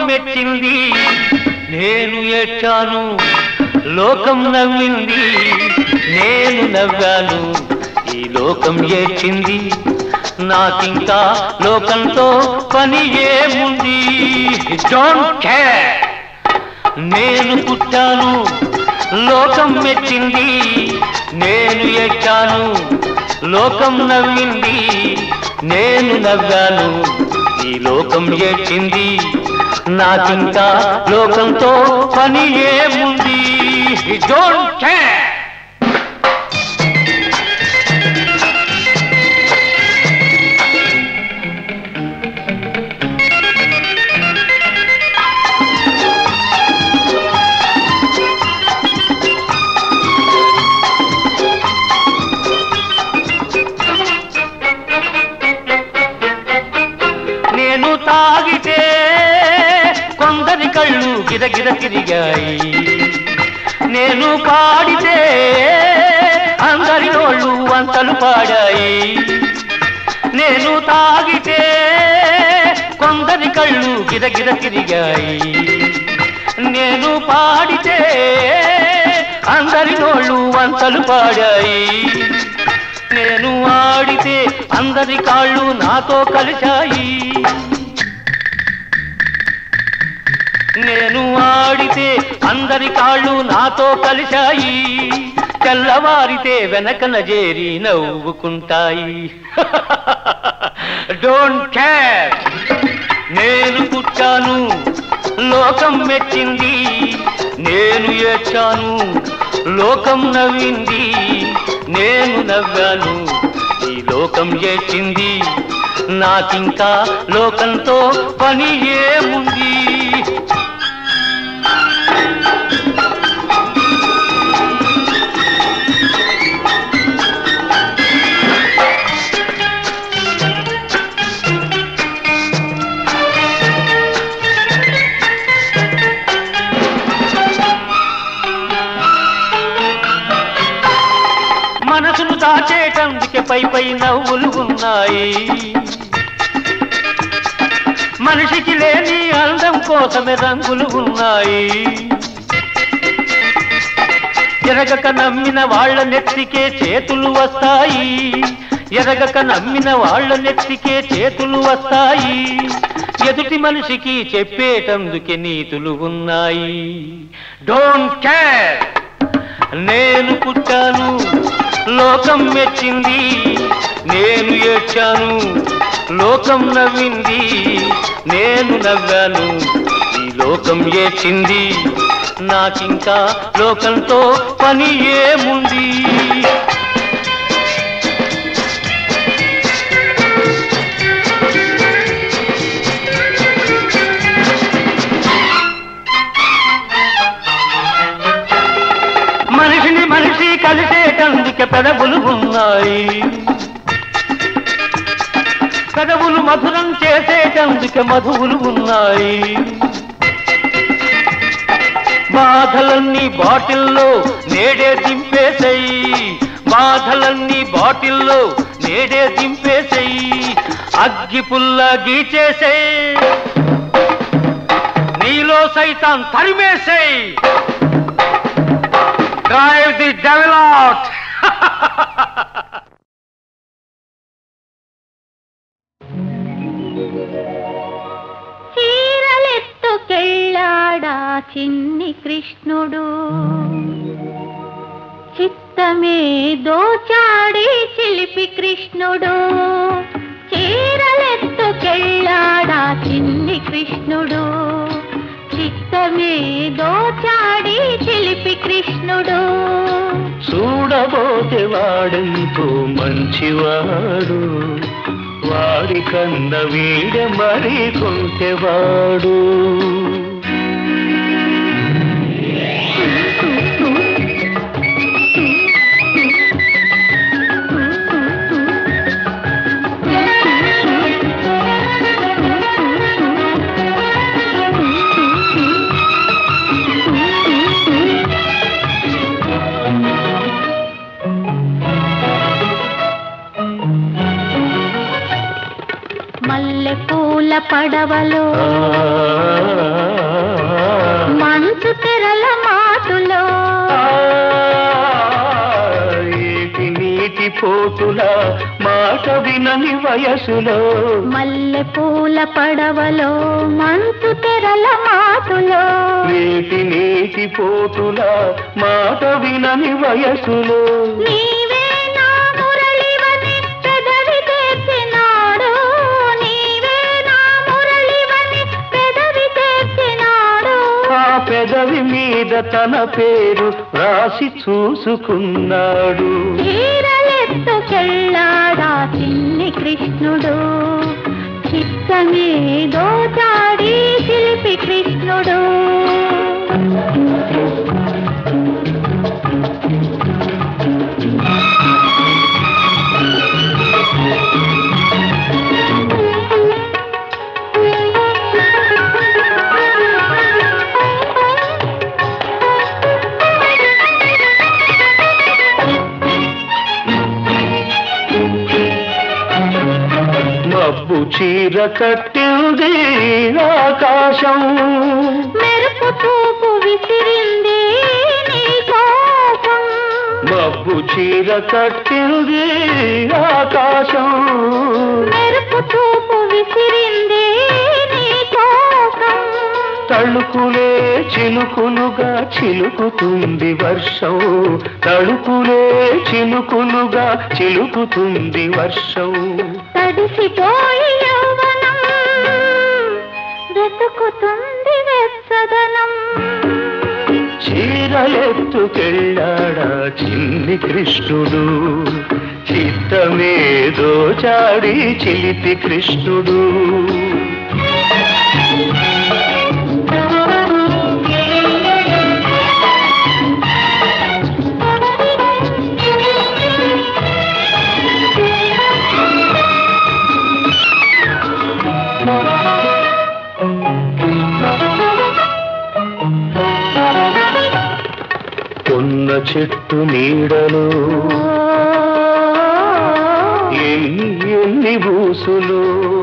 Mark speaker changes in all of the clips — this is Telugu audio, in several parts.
Speaker 1: మెచ్చింది నేను ఏడ్చాను లోకం నవ్వింది నేను నవ్వాను ఈ లోకం ఏడ్చింది నాకింకా లోకంతో పని ఏముంది డోంట్ కేర్ నేను పుట్టాను లోకం మెచ్చింది నేను ఎక్కాను లోకం నవ్వింది నేను నవ్వాను ఈ లోకం ఏడ్చింది నాకింకా లోకంతో పని ఏముంది డోంట్ కేర్ నేను తాగితే కొందరి కళ్ళు గిరగిర తిరిగాయి నేను పాడితే అందరి నోళ్ళు వంతలు పాడాయి నేను తాగితే కొందరి కళ్ళు గిరగిర తిరిగాయి నేను పాడితే అందరి నోళ్ళు వంతలు పాడాయి నేను ఆడితే అందరి కాళ్ళు నాతో కలిశాయి నేను ఆడితే అందరి కాళ్ళు నాతో కలిశాయి తెల్లవారితే వెనకన చేరి నవ్వుకుంటాయి డోంట్ కేర్ నేను పుట్టాను లోకం మెచ్చింది నేను ఏడ్చాను లోకం నవ్వింది నేను నవ్వాను ఈ లోకం ఏడ్చింది నాకింకా లోకంతో పని ఏముంది మనసును దాచేటందుకే పై పై నవ్వులు ఉన్నాయి మనిషికి లేని అందం కోసమే రంగులు ఉన్నాయి ఎరగక నమ్మిన వాళ్ళ నెత్తికే చేతులు వస్తాయి ఎరగక నమ్మిన వాళ్ళ నెత్తికే చేతులు వస్తాయి ఎదుటి మనిషికి చెప్పేటందుకే నీతులు ఉన్నాయి డోంట్ కేర్ నేను పుట్టాను లోకం మెచ్చింది నేను ఏడ్చాను లోకం నవ్వింది నేను నవ్వాను ఈ లోకం ఏడ్చింది నాకింకా లోకంతో పని ఏముంది మనిషిని మనిషి కలిసేటందుకే పెదవులు ఉన్నాయి పెదవులు మధురం చేసేటందుకే మధువులు ఉన్నాయి బాధలన్నీ బాటిల్లో నేడే దింపేసేయి బాధలన్నీ బాటిల్లో నేడే దింపేసేయి అగ్గి పుల్ల గీచేసేయి నీలో సైతం తరిమేసేయి Drive the devil out!
Speaker 2: చీరలెత్తుకెళ్ళాడా చిన్ని కృష్ణుడు చిత్తమే దోచాడి చిలిపి కృష్ణుడు చీరలెత్తుకెళ్ళాడా చిన్ని కృష్ణుడు చిత్తమే దోచాడి చిలిపి కృష్ణుడు
Speaker 1: చూడబోతే వాడెంతో మంచివాడు వాడి కన్న వీడ మరి కొంటెవాడు
Speaker 2: మల్లె పూల పడవలో
Speaker 1: ఆ పోటుల మాట వినని వయసులో
Speaker 2: మల్లె పూల పడవలో మంచు తెరల మాటులో
Speaker 1: వేటి నీటి పోటుల మాట వినని వయసులో
Speaker 2: నీవే నా మురళివని పెదవి తెచ్చినాడు నీవే నా మురళివని పెదవి తెచ్చినాడు
Speaker 1: ఆ పెదవి మీద తన పేరు రాసి చూసుకున్నాడు
Speaker 2: చీరలెత్తుకెళ్ళాడా చిన్ని కృష్ణుడు చిత్తమేదో చాడి శిల్పి కృష్ణుడు
Speaker 1: మబ్బు చీర కట్టింది ఆకాశం
Speaker 2: మెరుపు చూపు విసిరింది నీ కోపం
Speaker 1: మబ్బు చీర కట్టింది ఆకాశం
Speaker 2: మెరుపు చూపు విసిరింది నీ కోపం
Speaker 1: తళుకులే చిలుకులుగా చిలుకుతుంది వర్షం తళుకులే చిలుకులుగా చిలుకుతుంది వర్షం
Speaker 2: తడిసిపోయి యౌవనం వెతుకుతుంది వెచ్చదనం
Speaker 1: చీరలెత్తుకెళ్ళాడా చిన్ని కృష్ణుడు చిత్తమేదో చాడి చిలిపి కృష్ణుడు కొన్న చెట్టు నీడలో ఎన్ని ఎన్ని బూసులు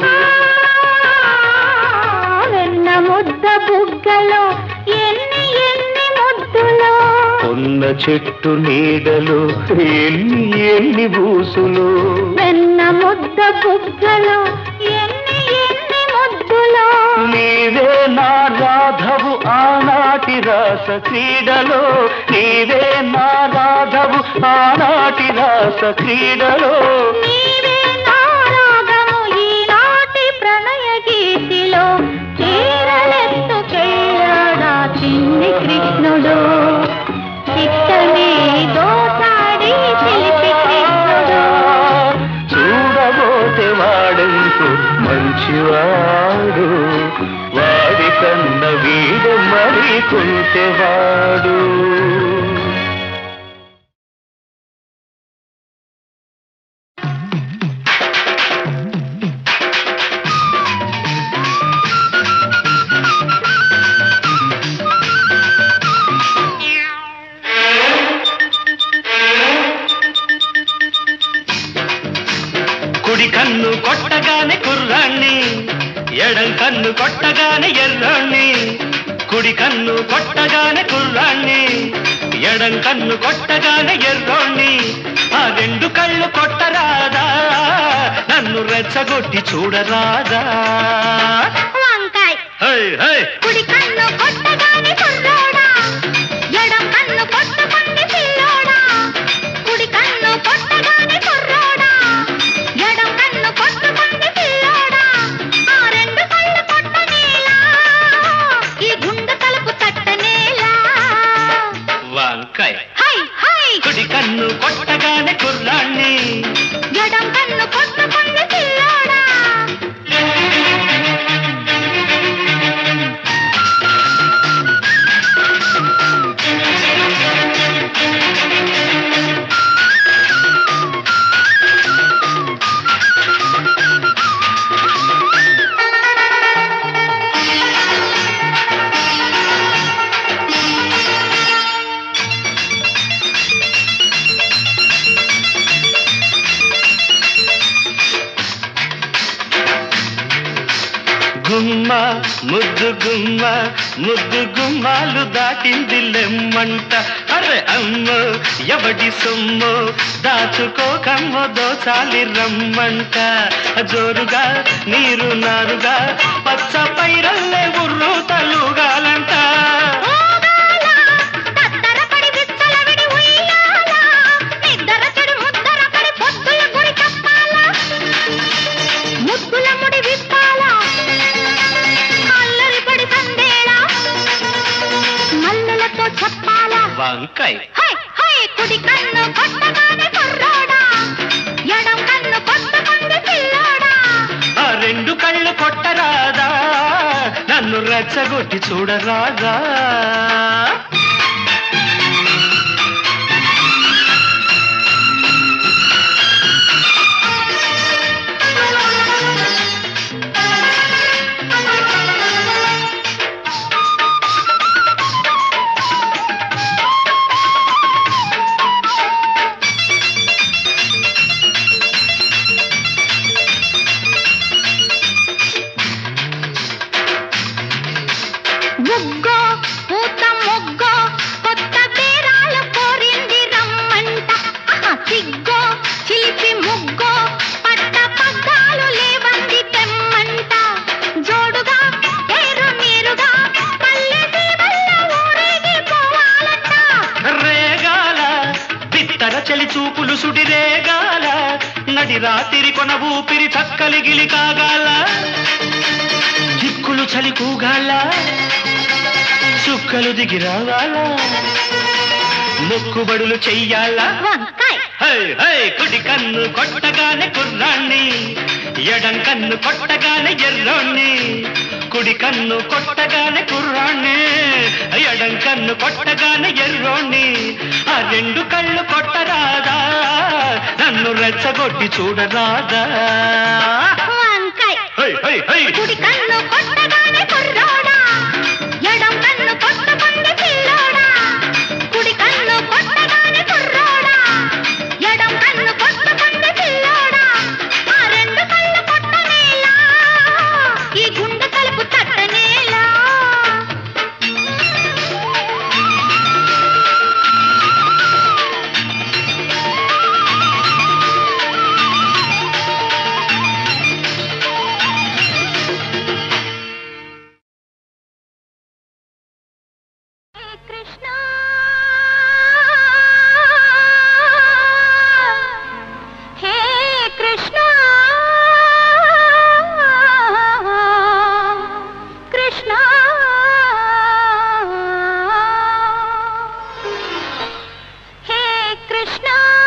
Speaker 2: వెన్న ముద్ద బుగ్గలో ఎన్ని ఎన్ని ముద్దులో
Speaker 1: కొన్న చెట్టు నీడలో ఎన్ని ఎన్ని బూసులు
Speaker 2: వెన్న ముద్ద బుగ్గలో ఎన్ని ఎన్ని ముద్దులో
Speaker 1: నీవే నా రాధవు ఆనాటి రాస క్రీడలో నీవే నా రాధవు ఆనాటి రాస క్రీడలో
Speaker 2: నీవే నా రాగము ఈనాటి ప్రణయ గీతిలో చీరలెత్తుకెళ్ళాడా చిన్ని కృష్ణుడు చిత్తమే దోసాడి శిల్పి కృష్ణుడు
Speaker 1: చూడబోతే వాడెంతో మంచివాడు వాడి కన్న వీడు మరి కొంచెవాడు కుడి కన్ను కొట్టగానే కుర్రాణ్ణి ఎడం కన్ను కొట్టగానే ఎర్రాణ్ణి కుడి కన్ను కొట్టగానే కుర్రాణ్ణి ఎడం కన్ను కొట్టగానే ఎర్రోణ్ణి ఆ రెండు కళ్ళు కొట్టరాదా నన్ను రెచ్చగొట్టి చూడరాదా
Speaker 2: వంకాయ్
Speaker 1: హై హై
Speaker 2: కుడి కన్ను కొట్టగానే కుర్రోడా ఎడం కన్ను కొట్టుకుంది పిల్లోడా కుడి కన్ను కొట్టగానే కుర్రోడా ఎడం కన్ను కొట్టుకుంది పిల్లోడా ఆ రెండు కళ్ళు కొట్టనేలా ఈ గుండె తలుపు తట్టనేలా
Speaker 1: వంకాయ
Speaker 2: హై హై
Speaker 1: కుడి కన్ను కొట్టగానే కుర్రాణ్ణి
Speaker 2: ఎడం కన్ను కొట్టుకుంది పిల్లోడా
Speaker 1: ముద్దు గుమ్మ ముద్దు గుమ్మాలు దాటింది లెమ్మంట అరే అమ్మ ఎవడి సొమ్ము దాచుకోకమ్మ దోచాలి రమ్మంట జోరుగా నీరు నారుగా పచ్చ పైరల్లే ఉర్రు తలుగాలంట
Speaker 2: ఊగాల, తత్తరపడి విచ్చలవిడి ఉయ్యాల, నిద్దర చెడు ముద్దరపడి పొద్దుల గుడి కప్పాల, ముద్దుల ముడి విప్పాల, అల్లరిపడి సందేళ, మల్లెలతో చెప్పాల
Speaker 1: వంకాయ్
Speaker 2: హై హై కుడి కన్ను కొట్టగానే కుర్రోడా ఎడం కన్ను కొట్టుకుంది పిల్లోడా
Speaker 1: ఆ రెండు కళ్ళు కొట్టరాదా నన్ను రెచ్చగొట్టి చూడరాదా
Speaker 2: ముగ్గో పూత ముగ్గో కొత్త బేరాలు కోరింది రమ్మంట ఆహా, సిగ్గో చిలిపి ముగ్గో పట్ట పగ్గాలు లేవంది తెమ్మంట జోడుగా ఏరు నీరుగా పల్లె సీమల్ల ఊరేగి పోవాలంట
Speaker 1: రేగాల బిత్తర చలి చూపులు సుడి రేగాల నడి రాతిరి కొన ఊపిరి చక్కలి గిలి కాగాల దిక్కులు చలి కూగాల చుక్కలు దిగి రావాల మొక్కుబడులు చెయ్యాలా
Speaker 2: వంకాయ్
Speaker 1: హై హై కుడి కన్ను కొట్టగానే కుర్రాణ్ణి ఎడం కన్ను కొట్టగానే ఎర్రోణ్ణి కుడి కన్ను కొట్టగానే కుర్రాణ్ణి ఎడం కన్ను కొట్టగానే ఎర్రోణ్ణి ఆ రెండు కళ్ళు కొట్టరాదా నన్ను రెచ్చగొట్టి చూడరాదా
Speaker 2: వంకాయ్
Speaker 1: హై హై హై
Speaker 2: కుడి కన్ను కొట్టగానే కుర్రోడా ఎడం కన్ను కొట్టుకుంది పిల్లోడా కుడి కన్ను కొట్టగానే కుర్రోడా ఎడం కన్ను కొట్టుకుంది పిల్లోడా ఆ రెండు కళ్ళు కొట్టనేలా ఈ గుండె తలుపు తట్టనేలా కృష్ణ హే కృష్ణ కృష్ణ హే కృష్ణ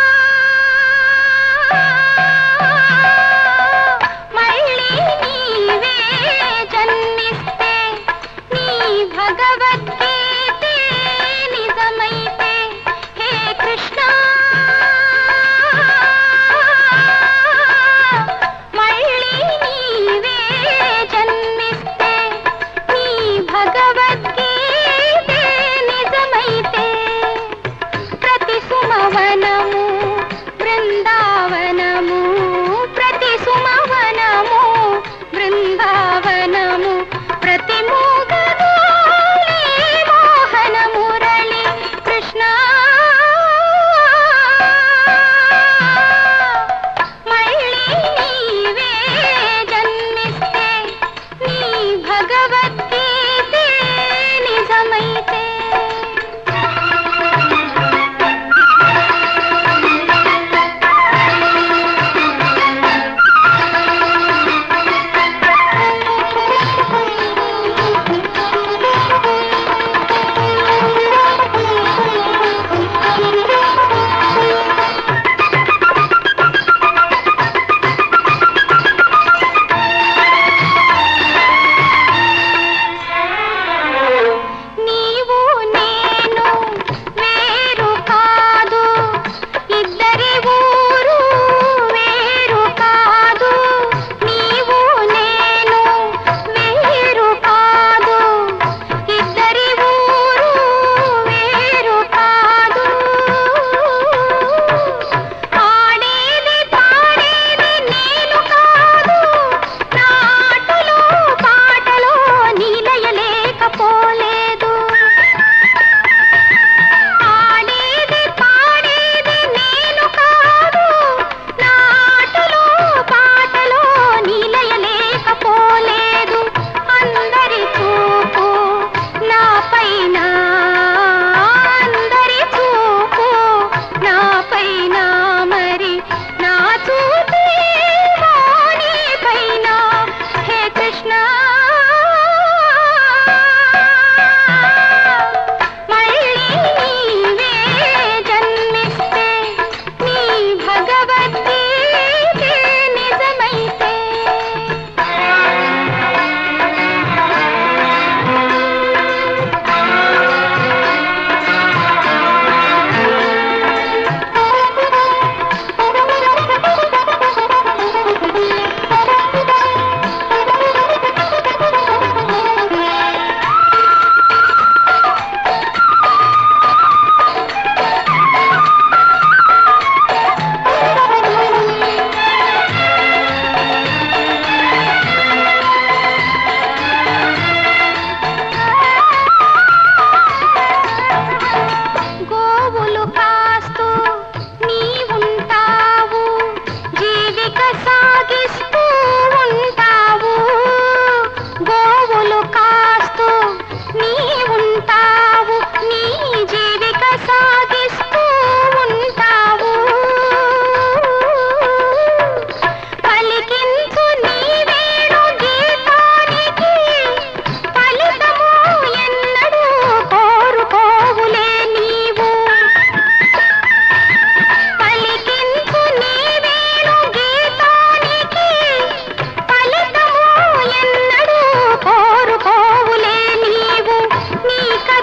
Speaker 2: మళ్ళీ నీవే జన్మిస్తే నీ భగవద్గీతే నీ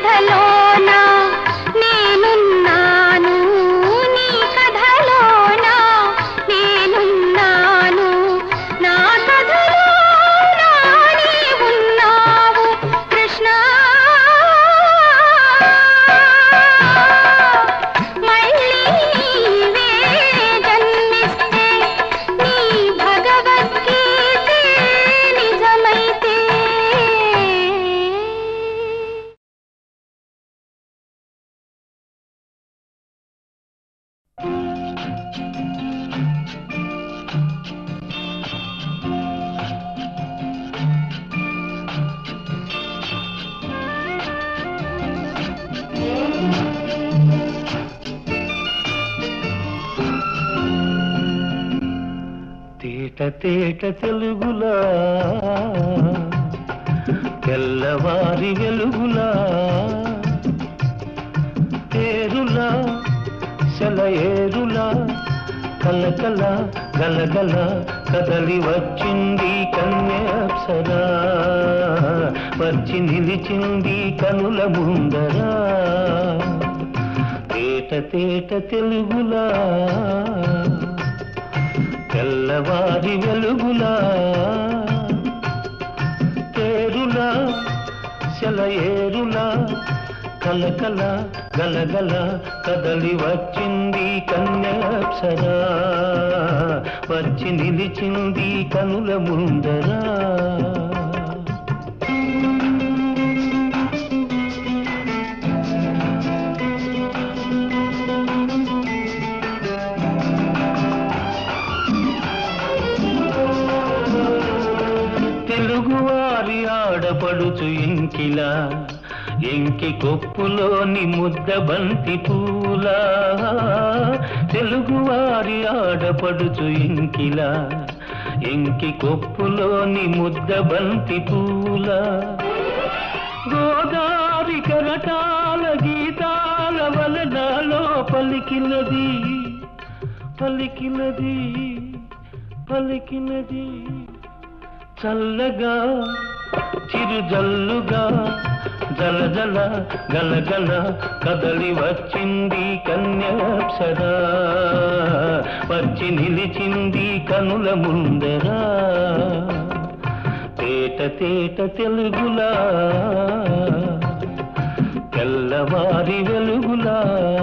Speaker 2: కథలోన నేనున్నాను నీ కథలోన నేనున్నాను నా కథలోన నీవున్నావు కృష్ణ మళ్ళీ నీవే జన్మిస్తే నీ భగవద్గీతే నిజమైతే
Speaker 1: తేట తేట తెలుగులా తెల్లవారి వెలుగులా ఏరులా సెలయేరులా కలకల గలగల కదలి వచ్చింది కన్యాప్సరా వచ్చి నిలిచింది కనుల ముందరా తేట తేట తెలుగులా తెల్లవారి వెలుగులా తేరులా సెలయేరులా కలకల గలగల కదలి వచ్చింది కన్యాప్సరా వచ్చి నిలిచింది కనుల ముందరా తెలుగువారి ఆడపడుచు ఇంకిలా ఎంకి కొప్పులోని ముద్ద బంతి పూలా తెలుగువారి ఆడపడుచు ఇంకిలా ఎంకి కొప్పులోని ముద్ద బంతి పూలా గోదారి కరటాల గీతాల వలనాలో పలికినది పలికినది పలికినది చల్లగా చిరుజల్లుగా జలజల గలగల కదలి వచ్చింది కన్యాప్సరా వచ్చి నిలిచింది కనుల ముందరా తేట తేట తెలుగులా తెల్లవారి వెలుగులా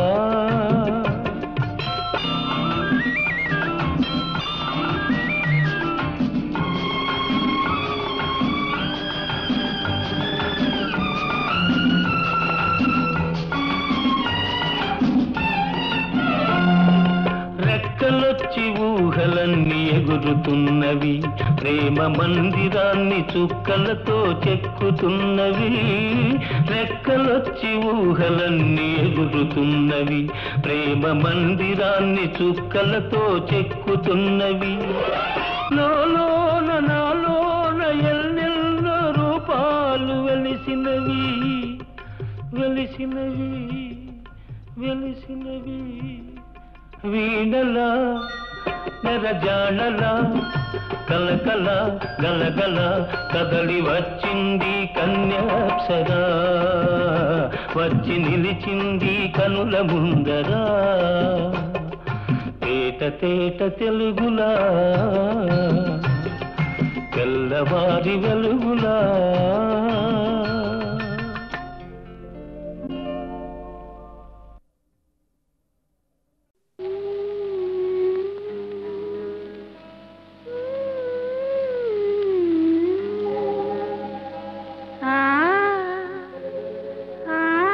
Speaker 1: రెక్కలొచ్చి ఊహలన్నీ ఎగురుతున్నవి ప్రేమ మందిరాన్ని చుక్కలతో చెక్కుతున్నవి రెక్కలొచ్చి ఊహలన్నీ ఎగురుతున్నవి ప్రేమ మందిరాన్ని చుక్కలతో చెక్కుతున్నవి లోలోన నాలోన ఎల్లెల్లో రూపాలు వెలిసినవి వెలిసినవి వెలిసినవి వీణలా నెరజాడలా కలకల గలగల కదలి వచ్చింది కన్యాప్సరా వచ్చి నిలిచింది కనుల ముందరా తేట తేట తెలుగులా తెల్లవారి వెలుగులా
Speaker 2: ఆ ఆ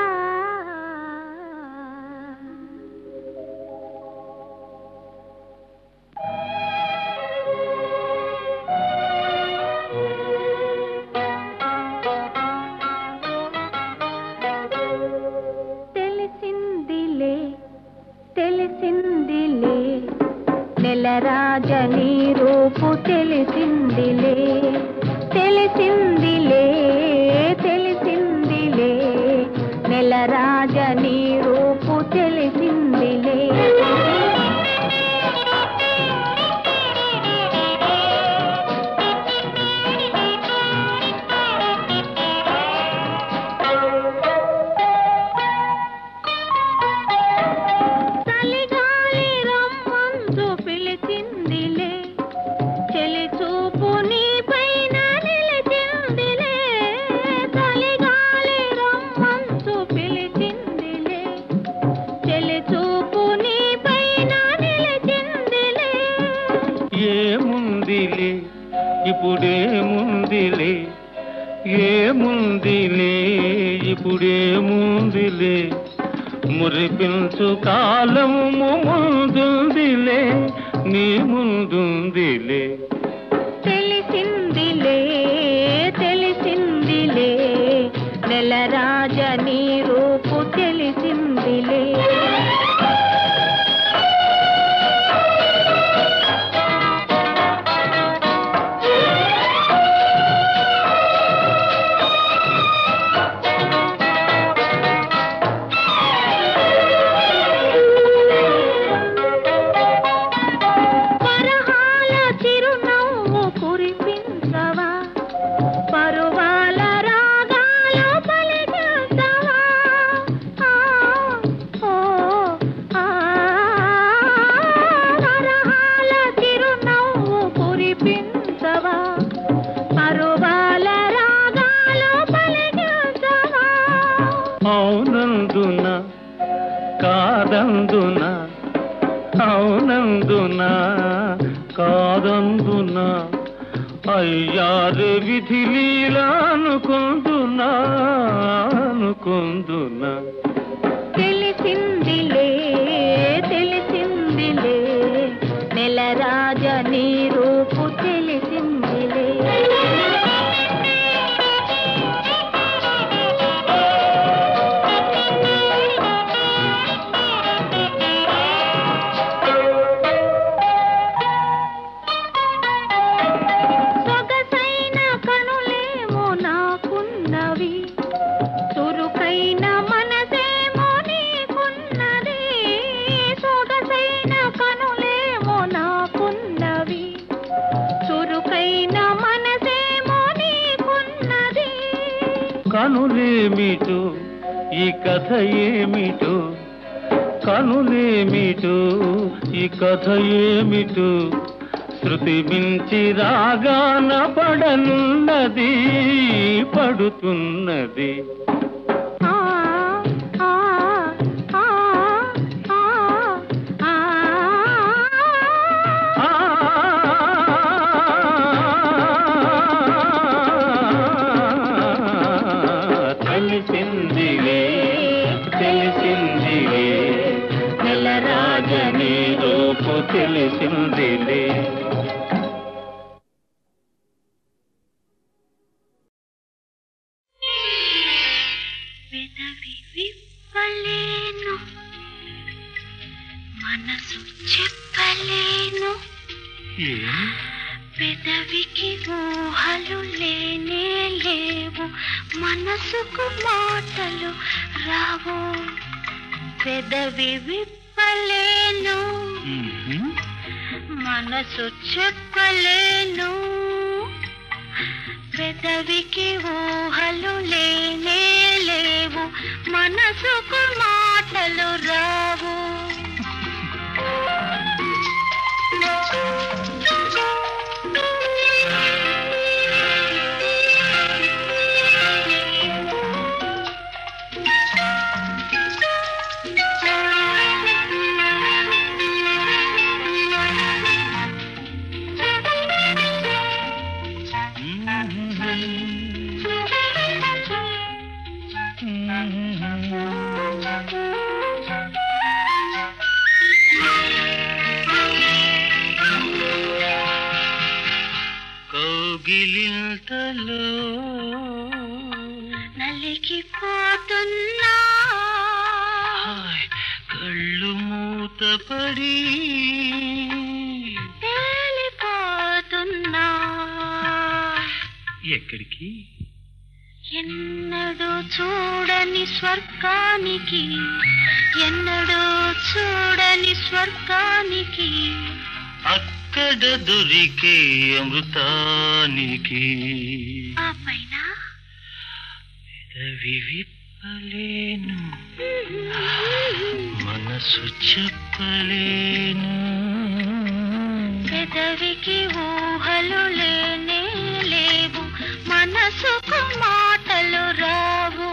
Speaker 2: తెలిసిందిలే తెలిసిందిలే నెలరాజని రూపు తెలిసిందిలే తెలిసిందిలే తెలిసిందిలే నెలరాజని రూపు తెలిసిందిలే
Speaker 3: ఇంకేముందిలే మురిపించు కాలము ముందుందిలే నీ ముందుందిలే
Speaker 2: తెలిసిందిలే తెలిసిందిలే నెల రాజ నీ రూపు తెలిసిందిలే పరహాల చిరునవ్వు కురిపించవా పరువాల రాగాలు పలికించవా ఆ, ఓ, ఆ, పరహాల చిరునవ్వు కురిపించవా పరువాల రాగాలు పలికించవా
Speaker 3: అవునందున కాదందున అవునందున కాదందున అయ్యారు విధి లీలా అనుకుందునా అనుకుందునా
Speaker 2: తెలిసిందిలే తెలిసిందిలే నెల రాజ నీ రూపు తెలిసిందిలే సొగసైన కనులేమో నాకున్నవి చురుకైన మనసేమో నీకున్నది సొగసైన కనులేమో నాకున్నవి చురుకైన మనసేమో నీకున్నది
Speaker 3: కనులేమిటో ఈ కథ ఏమిటో కనులేమిటో ఈ కథ ఏమిటో శృతి మించి రాగాన పడనున్నది పడుతున్నది
Speaker 2: ఆ ఆ ఆ ఆ ఆ
Speaker 3: ఆ తెలిసిందిలే తెలిసిందిలే నెల రాజని రూపు తెలిసిందిలే
Speaker 2: పెదవి విప్పలేను మనసు చెప్పలేను పెదవికి ఊహలు లేనే లేవు మనసుకు మాటలు రావు పెదవి విప్పలేను మనసు చెప్పలేను పెదవికి ఊహలు లేనే లేవు మనసుకు మాటలు రావు
Speaker 3: కౌగిలింతలో
Speaker 2: నలిగిపోతున్నా
Speaker 3: హాయ్, కళ్ళు మూతపడి
Speaker 2: తేలిపోతున్నా
Speaker 3: ఎక్కడికి
Speaker 2: ఎన్నడూ చూడని స్వర్గానికి ఎన్నడూ చూడని స్వర్గానికి
Speaker 3: అక్కడ దొరికే అమృతానికి
Speaker 2: ఆ పైన
Speaker 3: పెదవి విప్పలేను మనసు చెప్పలేను
Speaker 2: పెదవికి ఊహలు లేనే లేవు మనసుకు మాటలు రావు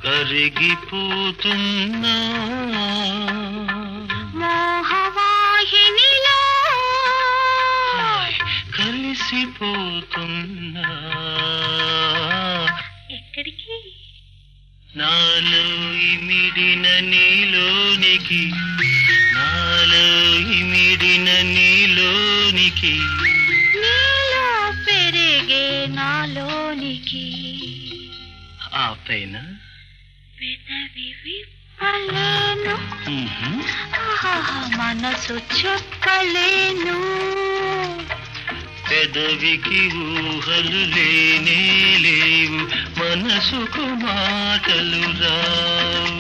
Speaker 3: కరిగిపోతున్నా
Speaker 2: మోహవాహినిలో
Speaker 3: హాయ్, కలిసిపోతున్నా
Speaker 2: ఎక్కడికి
Speaker 3: నాలో ఇమిడిన నీలోనికి నాలో ఇమిడిన నీలోనికి
Speaker 2: నీలో పెరిగే నాలోనికి
Speaker 3: ఆ పైన
Speaker 2: పెదవి విప్పలేను
Speaker 3: మ్మ్హ్మ్.
Speaker 2: ఆహాహా, మనసు చెప్పలేను
Speaker 3: పెదవికి ఊహలు లేనే లేవు మనసుకు మాటలు రావు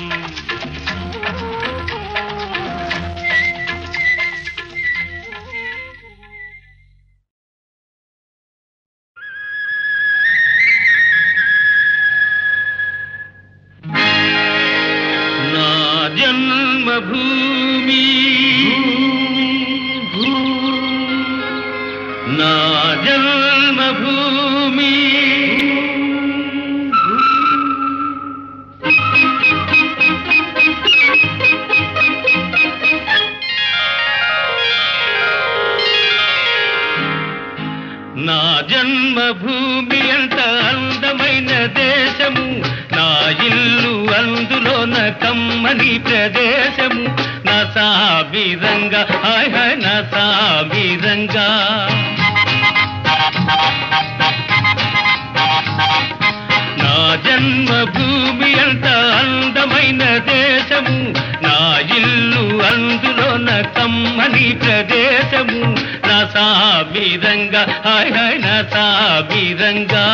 Speaker 1: నా జన్మభూమి నా జన్మభూమి నా జన్మభూమి అంత అందమైన దేశము నా ఇల్లు అందులోన కమ్మని ప్రదేశము నా సాబిరంగా హాయ్ హాయ్ నా సాబిరంగా నా జన్మభూమి అంత అందమైన దేశము నా ఇల్లు అందులోన కమ్మని ప్రదేశము నా సాబిరంగా హాయ్ హాయ్ నా సాబిరంగా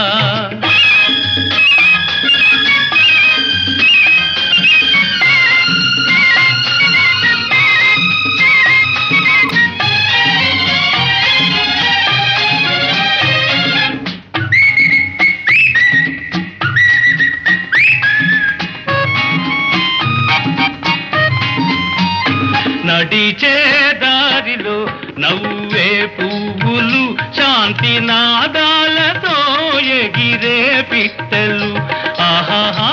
Speaker 1: నడిచే దారిలో నవ్వే పువ్వులు శాంతి నాదాలతో ఎగిరే పిట్టలు ఆహాహా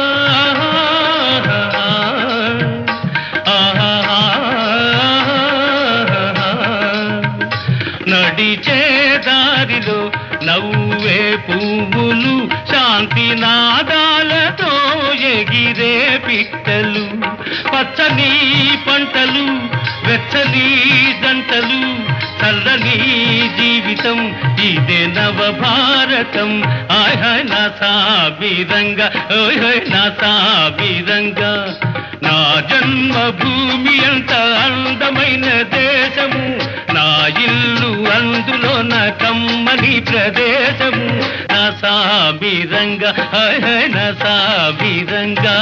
Speaker 1: నడిచే దారిలో నవ్వే పువ్వులు శాంతి నాదాలతో ఎగిరే పిట్టలు పచ్చని పంటలు వెచ్చని జంటలు చల్లని జీవితం ఇదే నవ భారతం ఆయ్ హాయ్ నా సాబిరంగా ఓయ్ హోయ్ నా సాబిరంగా నా జన్మభూమి అంత అందమైన దేశము నా ఇల్లు అందులో నా కమ్మని ప్రదేశము నా సాబిరంగా హాయ్ హాయ్ నా సాబిరంగా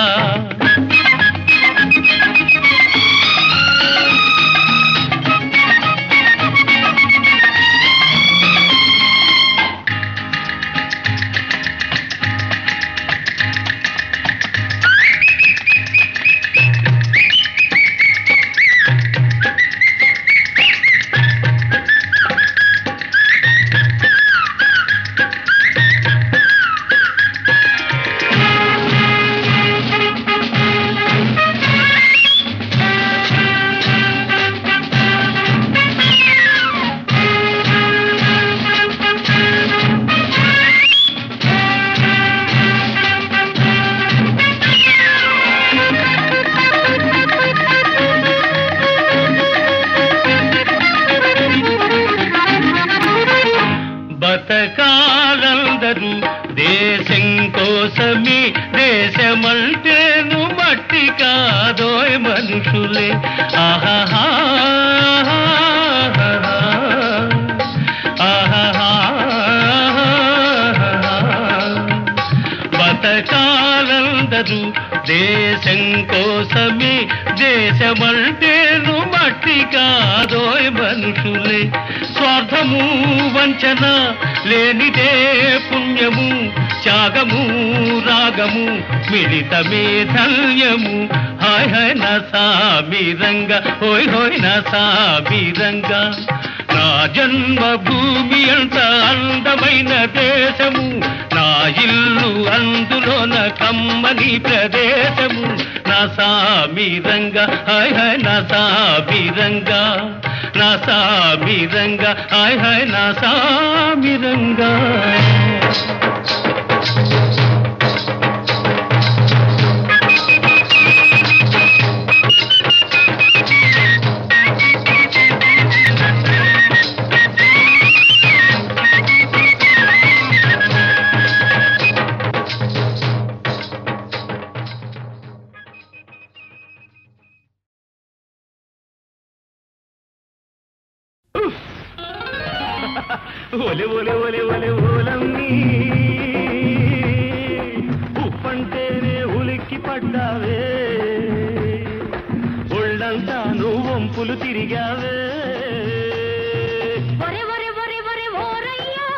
Speaker 1: బతకాలందరూ దేశం కోసమే దేశమంటేను మట్టి కాదోయ్ మనుషులే ఆహాహా బతకాలందరూ దేశం కోసమే దేశమంటేను మట్టి కాదోయ్ మనుషులే స్వార్థము వంచన లేనిదే పుణ్యము త్యాగము రాగము మిళితమే ధన్యము హాయ్ హాయ్ నా సాబిరంగా హోయ్ హోయ్ నా సాబిరంగా నా జన్మభూమి అంత అందమైన దేశము నా ఇల్లు అందులోన కమ్మని ప్రదేశము నా సామిరంగా హాయ్ హాయ్ నా సామిరంగా నా సామిరంగా హాయ్ హాయ్ నా సామిరంగా ఒలే ఒలే ఒలే ఒలే ఓలమ్మి ఉప్పంటేనే ఉలిక్కి పడ్డావే ఒళ్ళంతా నువ్వు వంపులు తిరిగావే
Speaker 2: ఒరే ఒరే ఒరే ఒరే ఓరయ్యా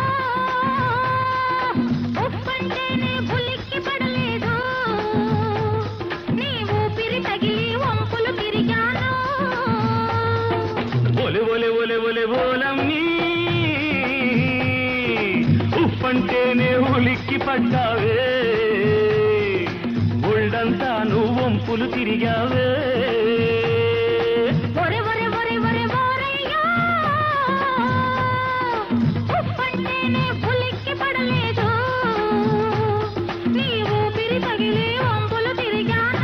Speaker 2: ఉప్పంటేనే పులిక్కి పడలేదు నీ ఊపిరి తగిలి వంపులు తిరిగాను
Speaker 1: ఒలే ఒలే ఒలే ఒలే ఓలమ్మి ఉప్పంటేనే ఉలిక్కి పడ్డావే ఒళ్ళంతా నువ్వు వంపులు తిరిగావే
Speaker 2: ఒరే ఒరే ఒరే ఒరే ఓరయ్యా ఉప్పంటేనే పులిక్కి పడలేదు నీ ఊపిరి తగిలి వంపులు తిరిగాను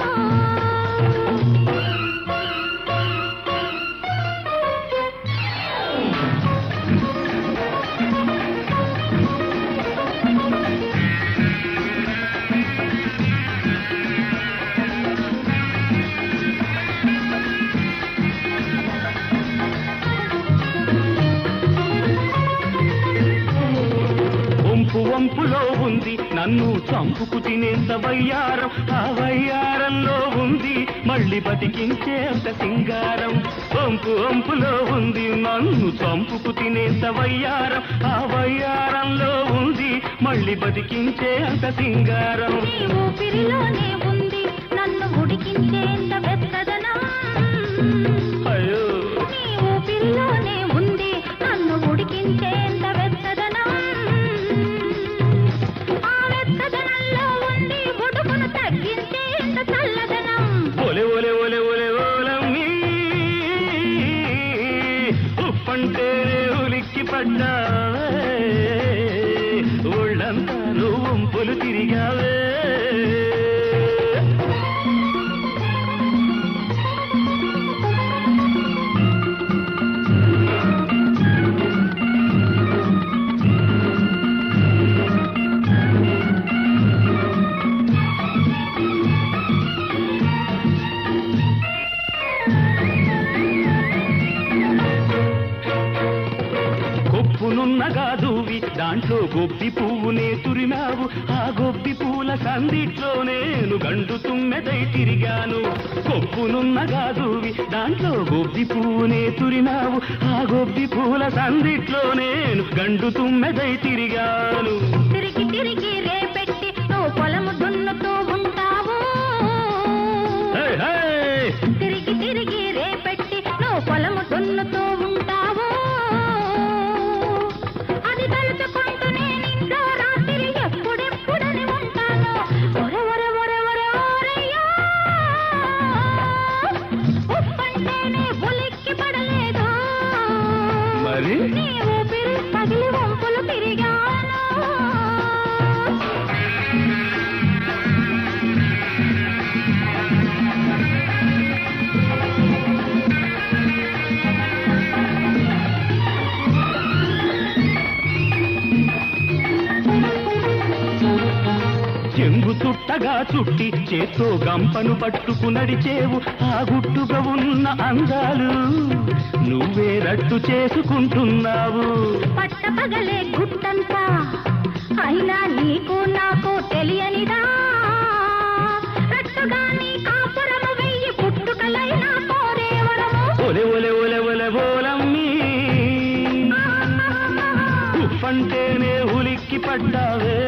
Speaker 1: వంపు వంపులో ఉంది నన్ను చంపుకు తినేంత వయ్యారం ఆ వయ్యారంలో ఉంది మళ్ళీ బతికించేంత సింగారం వంపు వంపులో ఉంది నన్ను చంపుకు తినేంత వయ్యారం ఆ వయ్యారంలో ఉంది మళ్ళీ బతికించేంత సింగారం
Speaker 2: నీ ఊపిరిలోనే ఉంది నన్ను ఉడికించేంత వెచ్చదనం
Speaker 1: అయ్యో
Speaker 2: నీ ఊపిరిలోనే ఉంది నన్ను ఉడికించేంత వెచ్చదనం ఆ వెచ్చదనంలో ఉండి ఉడుకును తగ్గించేంత చల్లదనం
Speaker 1: ఒలే ఒలే ఒలే ఒలే ఓలమ్మి ఉప్పంటే ఉలిక్కి పడ్డావే ఒళ్ళంతా నువ్వు వంపులు తిరిగావే కొప్పునున్నగా దూవి దాంట్లో గొబ్బి పువ్వునే తురినావు ఆ గొబ్బి పూల సందిట్లో నేను గండు తుమ్మెదై తిరిగాను కొప్పునున్నగా దూవి దాంట్లో గొబ్బి పువ్వునే తురినావు ఆ గొబ్బి పూల సందిట్లో నేను గండు తుమ్మెదై తిరిగాను
Speaker 2: తిరిగి తిరిగి రేపెట్టి నువ్వు పొలము దున్నుతూ ఉంటావు
Speaker 1: హే, హే!
Speaker 2: తిరిగి తిరిగి రేపెట్టి నువ్వు పొలము దున్నుతూ ఉంటావు అది తలుచుకుంటూ నేను ఇంట్లో రాత్రి ఎప్పుడెప్పుడని ఉంటాను ఒరే ఒరే ఒరే ఒరే ఓరయ్యా ఉప్పంటేనే ఉలిక్కి పడలేదు
Speaker 1: మరి
Speaker 2: నీ ఊపిరి తగిలి వంపులు తిరిగాను
Speaker 1: చెంగు చుట్టగా చుట్టి చేత్తో గంపను పట్టుకు నడిచేవు ఆ గుట్టుగా ఉన్న అందాలు నువ్వే రట్టు చేసుకుంటున్నావు
Speaker 2: పట్టపగలే గుట్టంతా అయినా నీకు నాకు తెలియనిదా రట్టుగా నీ కాపురము వెయ్యి పుట్టుకలైనా కోరేవరము
Speaker 1: ఒలే ఒలే ఒలే ఒలే ఓలమ్మి ఉప్పంటేనే ఉలిక్కి పడ్డావే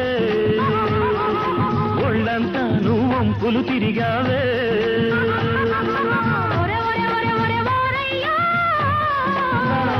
Speaker 1: ఒళ్ళంతా నువ్వు వంపులు తిరిగావే
Speaker 2: ఒరే ఒరే ఒరే ఒరే ఓరయ్యా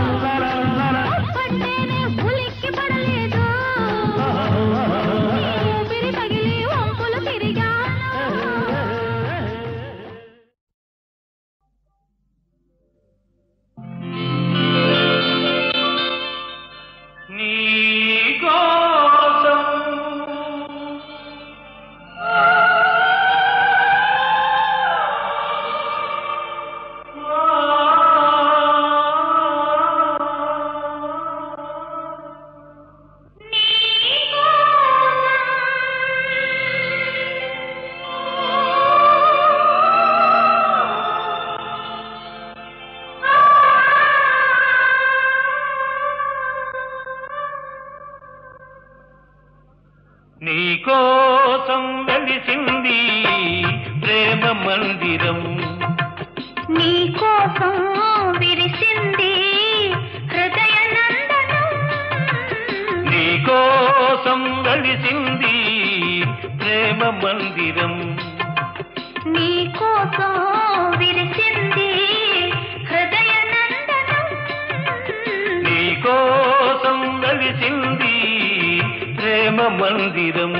Speaker 1: మందిరం
Speaker 2: నీ కోసం విరిచింది హృదయ నందనం
Speaker 1: నీ కోసం వెలిసింది ప్రేమ మందిరం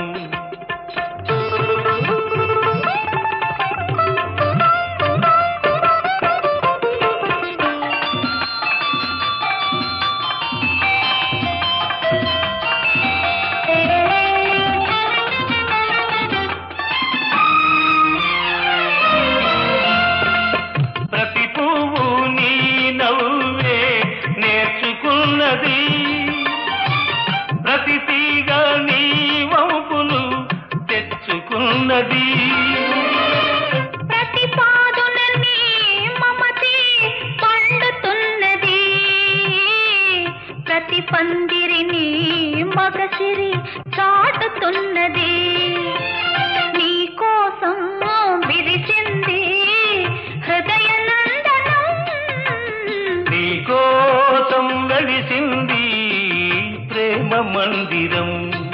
Speaker 1: ప్రతి పువ్వు నీ నవ్వే నేర్చుకున్నది ప్రతి తీగ నీ వంపులు తెచ్చుకున్నది
Speaker 2: ప్రతి పాదున నీ మమతే పండుతున్నది ప్రతి పందిరిని మగసిరి చాటుతున్నది నీ కోసం విరిచింది హృదయ నందనం
Speaker 1: నీ కోసం వెలిసింది ప్రేమ మందిరం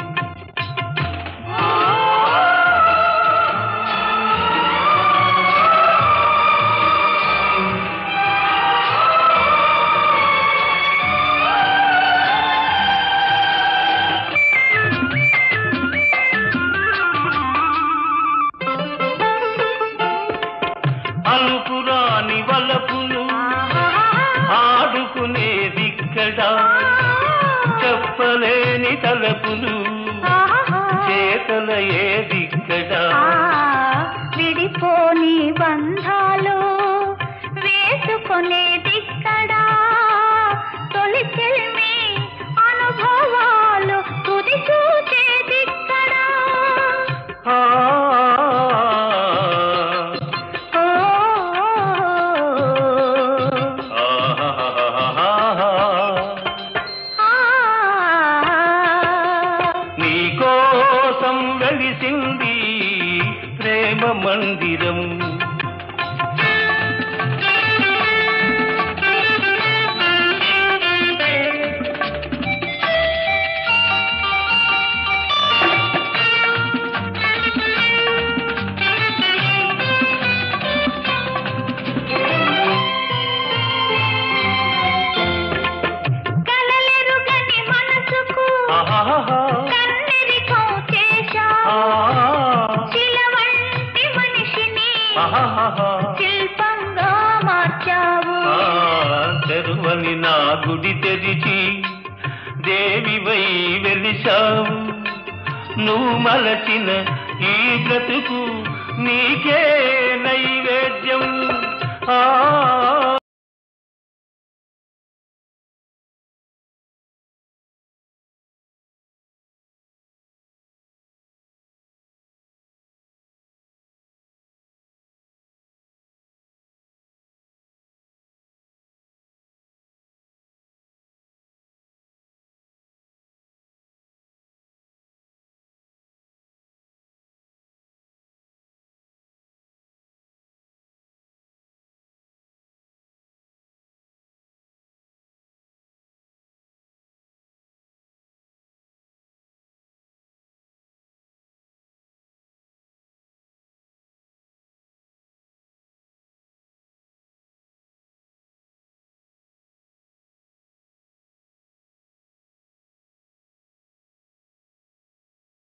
Speaker 1: అలుపురాని వలపులు ఆడుకునేదిక్కడ చెప్పలేని తలపులు చేతల ఏదిక్కడ
Speaker 2: విడిపోని బంధాలు వేసుకొనేదిక్కడా తొలి చెల్మి అనుభవాలు తుది చూచేదిక్కడా
Speaker 1: ఆ,
Speaker 2: ఓ,
Speaker 1: ఆహాహాహాహా.
Speaker 2: ఆ,
Speaker 1: నీ కోసం వెలిసింది ప్రేమ మందిరం
Speaker 2: కలలెరుగని మనసుకు
Speaker 1: ఆహాహా.
Speaker 2: కన్నెరికం చేశా
Speaker 1: ఆ,
Speaker 2: శిల వంటి మనిషిని
Speaker 1: ఆహాహా.
Speaker 2: శిల్పంగా మార్చావు
Speaker 1: ఆ, తెరువని నా గుడి తెరిచి దేవివై వెలిశావు నువ్వు మలచిన ఈ బ్రతుకు నీకే నైవేద్యం ఆ